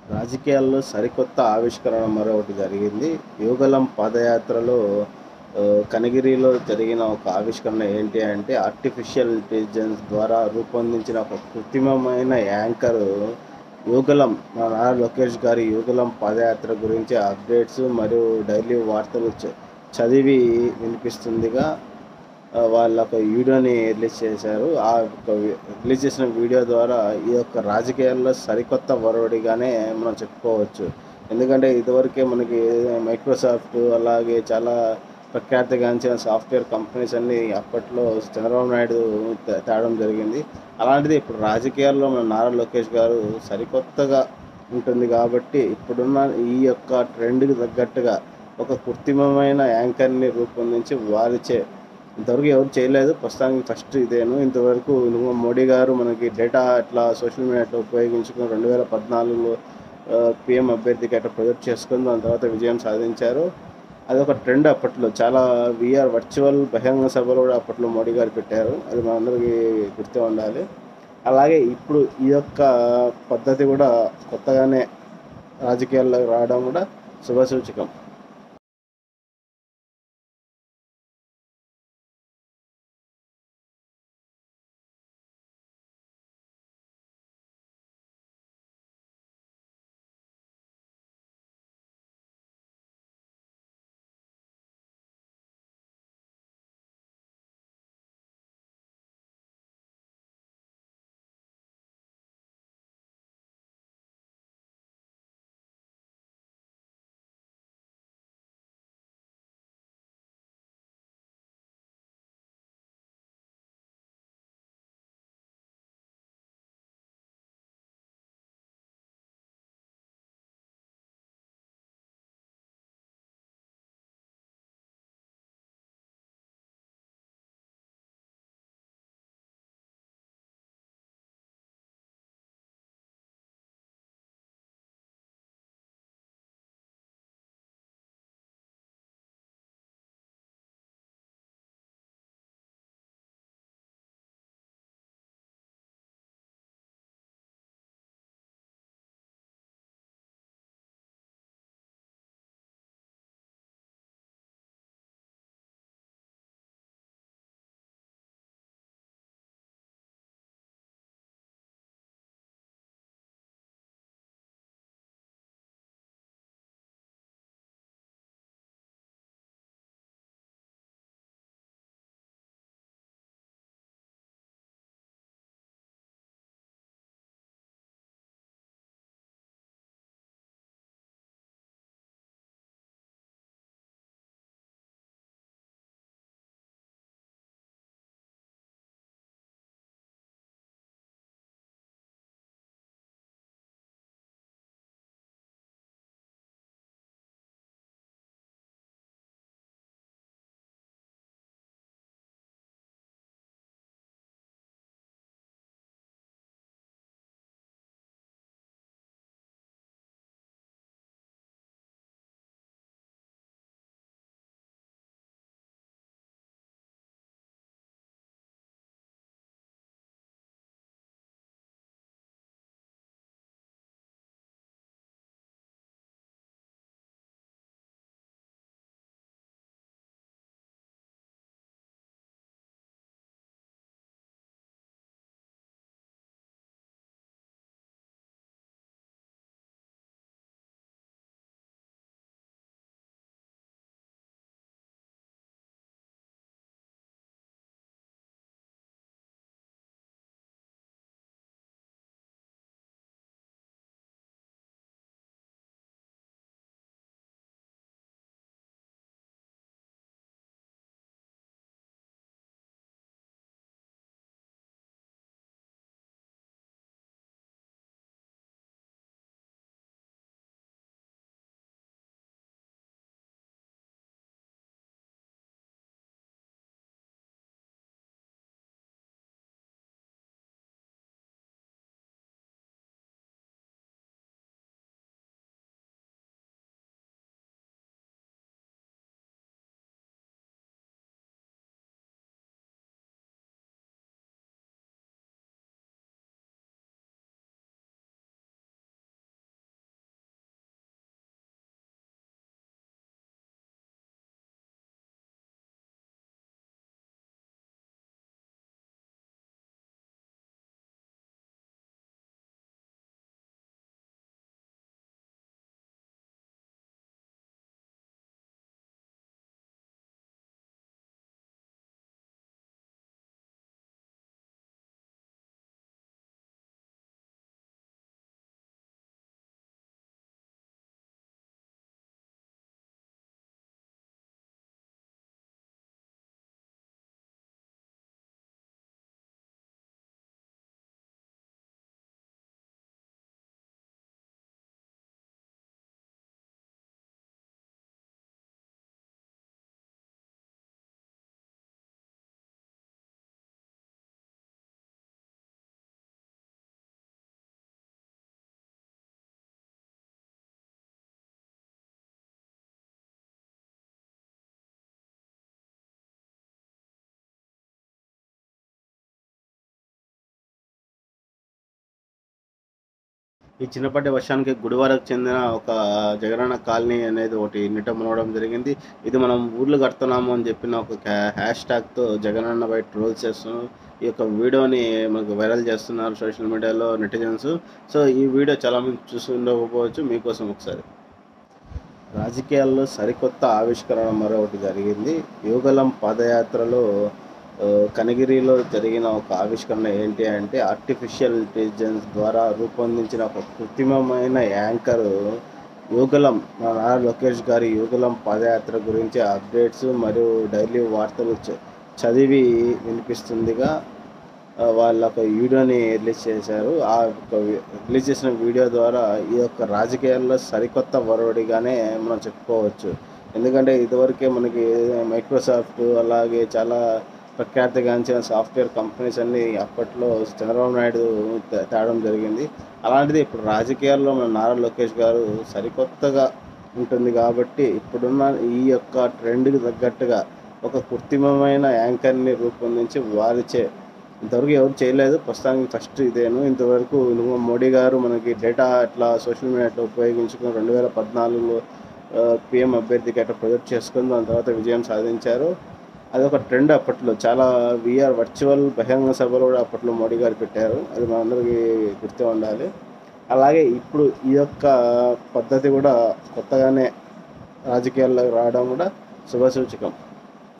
రాజకీయాల్లో సరికొత్త ఆవిష్కరణ మరొకటి జరిగింది యువగలం పాదయాత్రలో ఆ, కనగిరిలో జరిగిన ఒక ఆవిష్కరణ ఏంటి అంటే ఆర్టిఫిషియల్ ఇంటెలిజెన్స్ ద్వారా రూపొందించిన ఒక కృత్రిమమైన యాంకర్ యువగలం మన నారా లోకేష్ గారి యువగలం పాదయాత్ర గురించి అప్డేట్స్ మరియు డైలీ వార్తలు చ- చదివి వినిపిస్తుందిగా ఆ, వాళ్ళ ఒక వీడియోని రిలీజ్ చేశారు ఆ యొక్క వి- రిలీజ్ చేసిన వీడియో ద్వారా ఈ యొక్క రాజకీయాల్లో సరికొత్త వరవడిగానే మనం చెప్పుకోవచ్చు ఎందుకంటే ఇదివరకే మనకి మైక్రోసాఫ్ట్ అలాగే చాలా ప్రఖ్యాతిగాంచిన సాఫ్ట్వేర్ కంపెనీస్ అన్ని అప్పట్లో చంద్రబాబు నాయుడు తే- తేవడం జరిగింది అలాంటిది ఇప్పుడు రాజకీయాల్లో మన నారా లోకేష్ గారు సరికొత్తగా ఉంటుంది కాబట్టి ఇప్పుడున్న ఈ యొక్క ట్రెండ్కి తగ్గట్టుగా ఒక కృత్రిమమైన యాంకర్ని రూపొందించి వారిచే ఇంతవరకు ఎవరు చేయలేదు ప్రస్తుతానికి ఫస్ట్ ఇదేను ఇంతవరకు నువ్వు మోడీ గారు మనకి డేటా అట్లా సోషల్ మీడియా అట్లా ఉపయోగించుకుని రెండు వేల పద్నాలుగులో పిఎం అభ్యర్థికి అట్లా ప్రొజెక్ట్ చేసుకుని దాని తర్వాత విజయం సాధించారు అది ఒక ట్రెండ్ అప్పట్లో చాలా విఆర్ వర్చువల్ బహిరంగ సభలు కూడా అప్పట్లో మోడీ గారు పెట్టారు అది మనందరికీ గుర్తు ఉండాలి అలాగే ఇప్పుడు ఈ యొక్క పద్ధతి కూడా కొత్తగానే రాజకీయాల్లో రావడం కూడా శుభసూచకం ఈ చిన్నపాటి వర్షానికి గుడివారకు చెందిన ఒక జగనన్న కాలనీ అనేది ఒకటి నిట మునవడం జరిగింది ఇది మనం ఊర్లు కడుతున్నాము అని చెప్పిన ఒక హ్యాష్ ట్యాగ్తో జగనన్న బయట ట్రోల్ చేస్తున్నారు ఈ యొక్క వీడియోని మనకు వైరల్ చేస్తున్నారు సోషల్ మీడియాలో నెటిజన్స్ సో ఈ వీడియో చాలా మంది చూసి ఉండకపోవచ్చు మీకోసం ఒకసారి రాజకీయాల్లో సరికొత్త ఆవిష్కరణ మరొకటి జరిగింది యువగలం పాదయాత్రలో ఆ, కనగిరిలో జరిగిన ఒక ఆవిష్కరణ ఏంటి అంటే ఆర్టిఫిషియల్ ఇంటెలిజెన్స్ ద్వారా రూపొందించిన ఒక కృత్రిమమైన యాంకర్ యువగలం మా నారా లోకేష్ గారి యువగలం పాదయాత్ర గురించి అప్డేట్స్ మరియు డైలీ వార్తలు చ- చదివి వినిపిస్తుందిగా ఆ, వాళ్ళ ఒక వీడియోని రిలీజ్ చేశారు ఆ యొక్క వి- రిలీజ్ చేసిన వీడియో ద్వారా ఈ యొక్క రాజకీయాల్లో సరికొత్త వరవడిగానే మనం చెప్పుకోవచ్చు ఎందుకంటే ఇదివరకే మనకి మైక్రోసాఫ్ట్ అలాగే చాలా ప్రఖ్యాతిగాంచిన సాఫ్ట్వేర్ కంపెనీస్ అన్ని అప్పట్లో చంద్రబాబు నాయుడు తే- తేవడం జరిగింది అలాంటిది ఇప్పుడు రాజకీయాల్లో మన నారా లోకేష్ గారు సరికొత్తగా ఉంటుంది కాబట్టి ఇప్పుడున్న ఈ యొక్క ట్రెండ్కి తగ్గట్టుగా ఒక కృత్రిమమైన యాంకర్ని రూపొందించి వారిచే ఇంతవరకు ఎవరు చేయలేదు ప్రస్తుతానికి ఫస్ట్ ఇదేను ఇంతవరకు నువ్వు మోడీ గారు మనకి డేటా అట్లా సోషల్ మీడియా అట్లా ఉపయోగించుకుని రెండు వేల పద్నాలుగులో పిఎం అభ్యర్థికి అట్లా ప్రొజెక్ట్ చేసుకుని దాని తర్వాత విజయం సాధించారు అది ఒక ట్రెండ్ అప్పట్లో చాలా విఆర్ వర్చువల్ బహిరంగ సభలు కూడా అప్పట్లో మోడీ గారు పెట్టారు అది మనందరికీ గుర్తు ఉండాలి అలాగే ఇప్పుడు ఈ యొక్క పద్ధతి కూడా కొత్తగానే రాజకీయాల్లో రావడం కూడా శుభసూచకం